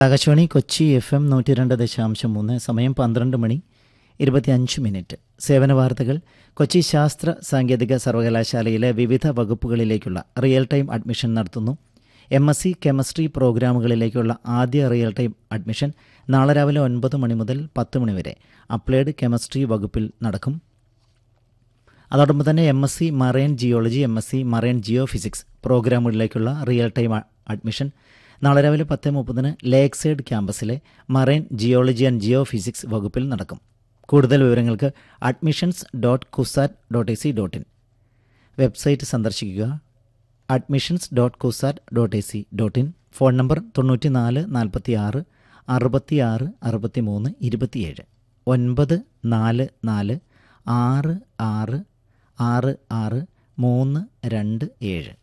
Akashvani Kochi F M നൂറ്റി രണ്ട് ദശാംശം മൂന്ന് സമയം പന്ത്രണ്ട് മണി ഇരുപത്തിയഞ്ച് മിനിറ്റ് സേവന വാർത്തകൾ കൊച്ചി ശാസ്ത്ര സാങ്കേതിക സർവകലാശാലയിലെ വിവിധ വകുപ്പുകളിലേക്കുള്ള റിയൽ ടൈം അഡ്മിഷൻ നടത്തുന്നു എം എസ് സി കെമിസ്ട്രി പ്രോഗ്രാമുകളിലേക്കുള്ള ആദ്യ റിയൽ ടൈം അഡ്മിഷൻ നാളെ രാവിലെ ഒൻപത് മണി മുതൽ പത്ത് മണി വരെ അപ്ലൈഡ് കെമിസ്ട്രി വകുപ്പിൽ നടക്കും അതോടൊപ്പം തന്നെ M S C marine geology M S C marine geophysics പ്രോഗ്രാമുകളിലേക്കുള്ള റിയൽ ടൈം അ- അഡ്മിഷൻ നാളെ രാവിലെ പത്ത് മുപ്പതിന് ലേക്ക് സൈഡ് ക്യാമ്പസിലെ marine geology and geophysics വകുപ്പിൽ നടക്കും കൂടുതൽ വിവരങ്ങൾക്ക് admissions dot CUSAT dot A C dot in website സന്ദർശിക്കുക admissions dot CUSAT dot A C dot in phone number തൊണ്ണൂറ്റി നാല് നാൽപ്പത്തി ആറ് അറുപത്തി ആറ് അറുപത്തി മൂന്ന് ഇരുപത്തിയേഴ് ഒൻപത് നാല് നാല് ആറ് ആറ് ആറ് ആറ് മൂന്ന് രണ്ട് ഏഴ്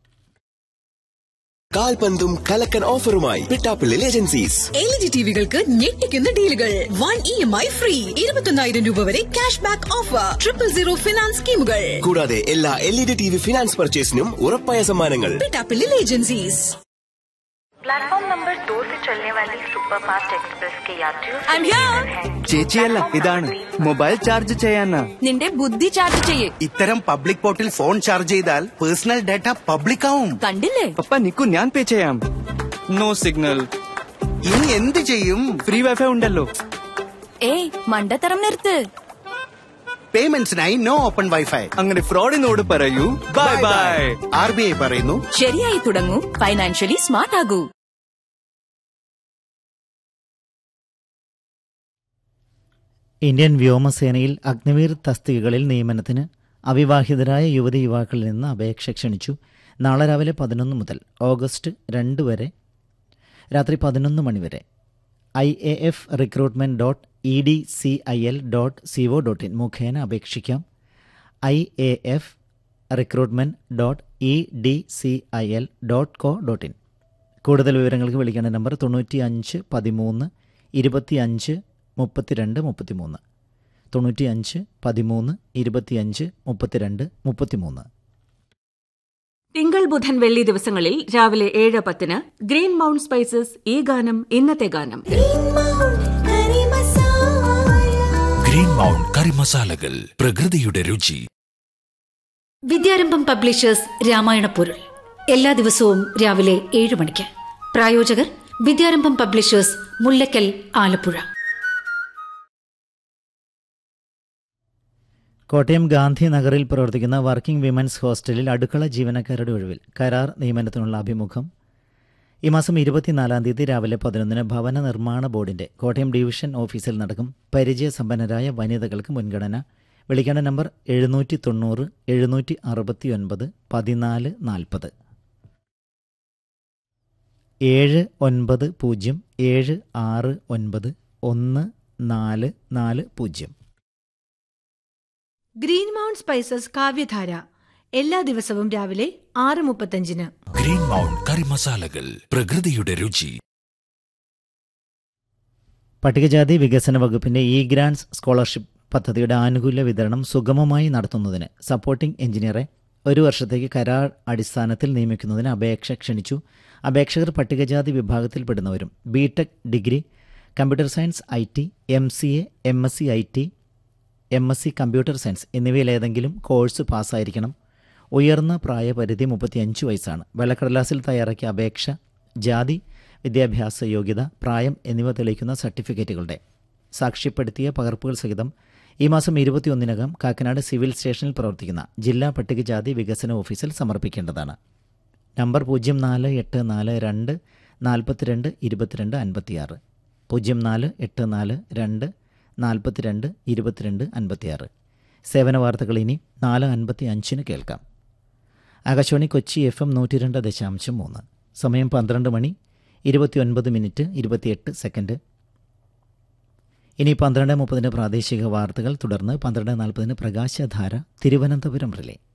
കാൽപന്തും കലക്കൻ ഓഫറുമായി പിട്ടാപ്പിള്ളിൽ ഏജൻസീസ് എൽ ജി ടിവികൾക്ക് ഞെട്ടിക്കുന്ന ഡീലുകൾ one E M I free ഇരുപത്തൊന്നായിരം രൂപ വരെ cash back offer triple zero finance സ്കീമുകൾ കൂടാതെ എല്ലാ L E D T V finance പർച്ചേസിനും ഉറപ്പായ സമ്മാനങ്ങൾ പിട്ടാപ്പിള്ളിൽ ഏജൻസീസ് प्लेटफॉर्म नंबर दो से चलने वाली सुपरफास्ट एक्सप्रेस के यात्रियों से I'm here. निवेदन है ചേച്ചിയല്ല ഇതാണ് മൊബൈൽ ചാർജ് ചെയ്യാനാ നിന്റെ ബുദ്ധി ചാർജ് ചെയ്യേ ഇത്തരം പബ്ലിക് പോർട്ടിൽ ഫോൺ ചാർജ് ചെയ്താൽ പേഴ്സണൽ ഡാറ്റ പബ്ലിക് ആവും കണ്ടില്ലേ പപ്പ നിക്കു ഞാൻ പേ ചെയ്യാം നോ സിഗ്നൽ ഇനി എന്ത് ചെയ്യും ഫ്രീ വൈഫൈ ഉണ്ടല്ലോ ഏയ് മണ്ടത്തരം നിർത്ത് പേയ്മെന്റ്സിനായി നോ ഓപ്പൺ വൈഫൈ അങ്ങനെ ഫ്രോഡിനോട് പറയൂ bye bye R B I പറയുന്നു ശരിയായി തുടങ്ങൂ ഫൈനാൻഷ്യലി സ്മാർട്ട് ആകൂ ഇന്ത്യൻ വ്യോമസേനയിൽ അഗ്നിവീർ തസ്തികകളിൽ നിയമനത്തിന് അവിവാഹിതരായ യുവതി യുവാക്കളിൽ നിന്ന് അപേക്ഷ ക്ഷണിച്ചു നാളെ രാവിലെ പതിനൊന്ന് മുതൽ ഓഗസ്റ്റ് രണ്ട് വരെ രാത്രി പതിനൊന്ന് മണി വരെ I A F recruitment dot E D C I L dot C O dot in മുഖേന അപേക്ഷിക്കാം I A F recruitment dot E D C I L dot co dot in കൂടുതൽ വിവരങ്ങൾക്ക് വിളിക്കേണ്ട നമ്പർ തൊണ്ണൂറ്റി അഞ്ച് പതിമൂന്ന് ഇരുപത്തി അഞ്ച് മുപ്പത്തിരണ്ട് മുപ്പത്തിമൂന്ന് തൊണ്ണൂറ്റി അഞ്ച് പതിമൂന്ന് ഇരുപത്തിയഞ്ച് മുപ്പത്തിരണ്ട് മുപ്പത്തിമൂന്ന് തിങ്കൾ ബുധൻ വെള്ളി ദിവസങ്ങളിൽ രാവിലെ ഏഴ് പത്തിന് ഗ്രീൻ മൗണ്ട് സ്പൈസസ് ഈ ഗാനം ഇന്നത്തെ ഗാനം ഗ്രീൻ മൗണ്ട് കറി മസാലകൾ പ്രകൃതിയുടെ രുചി വിദ്യാരംഭം പബ്ലിഷേഴ്സ് രാമായണ പൊരുൾ എല്ലാ ദിവസവും രാവിലെ ഏഴ് മണിക്ക് പ്രായോജകർ വിദ്യാരംഭം പബ്ലിഷേഴ്സ് മുല്ലക്കൽ ആലപ്പുഴ കോട്ടയം ഗാന്ധി നഗറിൽ പ്രവർത്തിക്കുന്ന വർക്കിംഗ് വിമൻസ് ഹോസ്റ്റലിൽ അടുക്കള ജീവനക്കാരുടെ ഒഴിവിൽ കരാർ നിയമനത്തിനുള്ള അഭിമുഖം ഈ മാസം ഇരുപത്തിനാലാം തീയതി രാവിലെ പതിനൊന്നിന് ഭവന നിർമ്മാണ ബോർഡിന്റെ കോട്ടയം ഡിവിഷൻ ഓഫീസിൽ നടക്കും പരിചയസമ്പന്നരായ വനിതകൾക്ക് മുൻഗണന വിളിക്കേണ്ട നമ്പർ എഴുന്നൂറ്റി തൊണ്ണൂറ് എഴുന്നൂറ്റി അറുപത്തി ഒൻപത് പതിനാല് നാൽപ്പത് ഏഴ് ഒൻപത് പൂജ്യം ഏഴ് ആറ് ഒൻപത് ഒന്ന് നാല് നാല് പൂജ്യം ഗ്രീൻ മൗണ്ട് സ്പൈസസ് കാവ്യധാര എല്ലാ ദിവസവും രാവിലെ ആറ് മുപ്പത്തഞ്ചിന് ഗ്രീൻ മൗണ്ട് കറി മസാലകൾ പ്രകൃതിയുടെ രുചി പട്ടികജാതി വികസന വകുപ്പിന്റെ ഇ ഗ്രാൻസ് സ്കോളർഷിപ്പ് പദ്ധതിയുടെ ആനുകൂല്യ വിതരണം സുഗമമായി നടത്തുന്നതിന് സപ്പോർട്ടിംഗ് എഞ്ചിനീയറെ ഒരു വർഷത്തേക്ക് കരാർ അടിസ്ഥാനത്തിൽ നിയമിക്കുന്നതിന് അപേക്ഷ ക്ഷണിച്ചു അപേക്ഷകർ പട്ടികജാതി വിഭാഗത്തിൽപ്പെടുന്നവരും B Tech degree computer science I T M C A M S C I T M S C computer science എന്നിവയിലേതെങ്കിലും കോഴ്സ് പാസ്സായിരിക്കണം ഉയർന്ന പ്രായപരിധി മുപ്പത്തിയഞ്ച് വയസ്സാണ് വെള്ളക്കടലാസിൽ തയ്യാറാക്കിയ അപേക്ഷ ജാതി വിദ്യാഭ്യാസ യോഗ്യത പ്രായം എന്നിവ തെളിയിക്കുന്ന സർട്ടിഫിക്കറ്റുകളുടെ സാക്ഷ്യപ്പെടുത്തിയ പകർപ്പുകൾ സഹിതം ഈ മാസം ഇരുപത്തിയൊന്നിനകം കാക്കനാട് സിവിൽ സ്റ്റേഷനിൽ പ്രവർത്തിക്കുന്ന ജില്ലാ പട്ടികജാതി വികസന ഓഫീസിൽ സമർപ്പിക്കേണ്ടതാണ് നമ്പർ പൂജ്യം നാല് എട്ട് നാല് രണ്ട് നാൽപ്പത്തിരണ്ട് ഇരുപത്തിരണ്ട് അൻപത്തിയാറ് പൂജ്യം നാല് എട്ട് നാല് രണ്ട് നാൽപ്പത്തിരണ്ട് ഇരുപത്തിരണ്ട് അൻപത്തിയാറ് സേവന വാർത്തകൾ ഇനി നാല് അൻപത്തി അഞ്ചിന് കേൾക്കാം ആകാശവാണി കൊച്ചി എഫ് എം നൂറ്റി രണ്ട് ദശാംശം മൂന്ന് സമയം പന്ത്രണ്ട് മണി ഇരുപത്തിയൊൻപത് മിനിറ്റ് ഇരുപത്തിയെട്ട് സെക്കൻഡ് ഇനി പന്ത്രണ്ട് മുപ്പതിന് പ്രാദേശിക വാർത്തകൾ തുടർന്ന് പന്ത്രണ്ട് നാൽപ്പതിന് പ്രകാശധാര തിരുവനന്തപുരം റിലേ